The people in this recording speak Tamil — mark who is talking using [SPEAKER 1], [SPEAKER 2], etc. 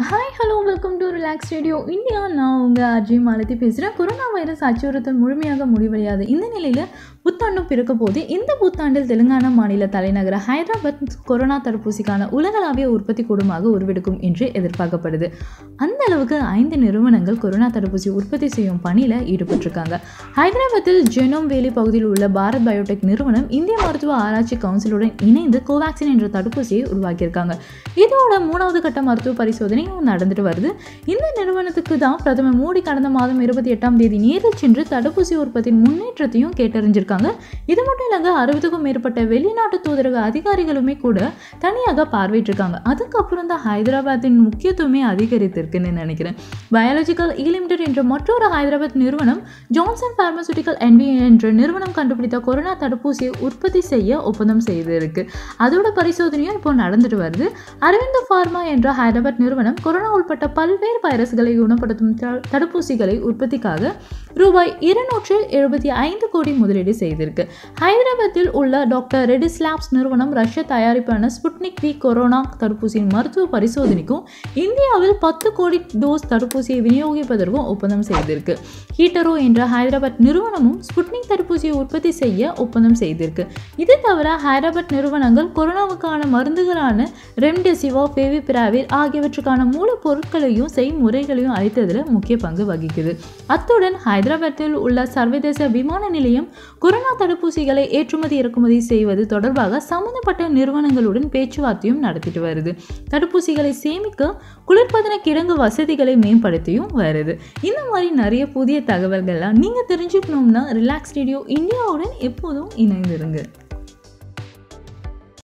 [SPEAKER 1] hi hello welcome to relax radio India நான் உங்கள் அஜய் மாலதி பேசுகிறேன் கொரோனா வைரஸ் அச்சுறுத்தல் முழுமையாக முடிவடையாது இந்த நிலையில் புத்தாண்டும் பிறக்க போது இந்த புத்தாண்டில் தெலுங்கானா மாநில தலைநகர ஹைதராபாத் கொரோனா தடுப்பூசிக்கான உலகளாவிய உற்பத்தி கூடமாக உருவெடுக்கும் என்று எதிர்பார்க்கப்படுது அந்த அளவுக்கு ஐந்து நிறுவனங்கள் கொரோனா தடுப்பூசி உற்பத்தி செய்யும் பணியில் ஈடுபட்டிருக்காங்க ஹைதராபாத்தில் ஜெனோம் வேலி பகுதியில் உள்ள பாரத் பயோடெக் நிறுவனம் இந்திய மருத்துவ ஆராய்ச்சி கவுன்சிலுடன் இணைந்து கோவேக்சின் என்ற தடுப்பூசியை உருவாக்கியிருக்காங்க இதோட மூணாவது கட்ட மருத்துவ பரிசோதனையும் நடந்துட்டு வருது இந்த நிறுவனத்துக்கு தான் பிரதமர் மோடி கடந்த மாதம் இருபத்தி எட்டாம் தேதி நேரில் சென்று தடுப்பூசி உற்பத்தியின் முன்னேற்றத்தையும் கேட்டறிஞ்சிருக்காங்க இது மட்டும் இல்லைங்க அறுபதுக்கும் மேற்பட்ட வெளிநாட்டு தூதரக அதிகாரிகளுமே கூட தனியாக பார்வையிட்டிருக்காங்க அதுக்கப்புறம் தான் ஹைதராபாத்தின் முக்கியத்துவமே அதிகரித்திருக்குன்னு நினைக்கிறேன் பயாலஜிக்கல் லிமிடெட் என்ற மற்றொரு ஹைதராபாத் நிறுவனம் ஜான்சன் பார்மசூட்டிக்கல் என்பி என்ற நிறுவனம் கண்டுபிடித்த கொரோனா தடுப்பூசியை உற்பத்தி செய்ய ஒப்பந்தம் செய்திருக்கு அதோட பரிசோதனையும் இப்போ நடந்துட்டு வருது அரவிந்த் ஃபார்மா என்ற ஹைதராபாத் நிறுவனம் கொரோனா உட்பட்ட பல்வேறு வைரஸ்களை குணப்படுத்தும் த- தடுப்பூசிகளை உற்பத்திக்காக ரூபாய் இருநூற்று எழுபத்தி ஐந்து கோடி முதலீடு செய்திருக்கு ஹைதராபாத்தில் உள்ள டாக்டர் ரெடிஸ் லேப்ஸ் நிறுவனம் ரஷ்ய தயாரிப்பான ஸ்புட்னிக் வி கொரோனா தடுப்பூசியின் மருத்துவ பரிசோதனைக்கும் இந்தியாவில் பத்து கோடி டோஸ் தடுப்பூசியை விநியோகிப்பதற்கும் ஒப்பந்தம் செய்திருக்கு ஹீட்டரோ என்ற ஹைதராபாத் நிறுவனமும் ஸ்புட்னிக் தடுப்பூசியை உற்பத்தி செய்ய ஒப்பந்தம் செய்திருக்கு இது தவிர ஹைதராபாத் நிறுவனங்கள் கொரோனாவுக்கான மருந்துகளான ரெம்டெசிவா ஃபேவிபிராவில் ஆகியவற்றுக்கான மூலப்பொருட்களையும் செய்முறைகளையும் அளித்ததில் முக்கிய பங்கு வகிக்குது அத்துடன் ஹைதராபாத்தில் உள்ள சர்வதேச விமான நிலையம் கொரோனா தடுப்பூசிகளை ஏற்றுமதி இறக்குமதி செய்வது தொடர்பாக சம்பந்தப்பட்ட நிறுவனங்களுடன் பேச்சுவார்த்தையும் நடத்திட்டு வருது தடுப்பூசிகளை சேமிக்க குளிர்பதன கிடங்கு வசதிகளை மேம்படுத்தியும் வருது இந்த மாதிரி நிறைய புதிய தகவல்கள்லாம் நீங்கள் தெரிஞ்சுக்கணும்னா ரிலாக்ஸ் ரேடியோ இந்தியாவுடன் எப்போதும் இணைந்திருங்க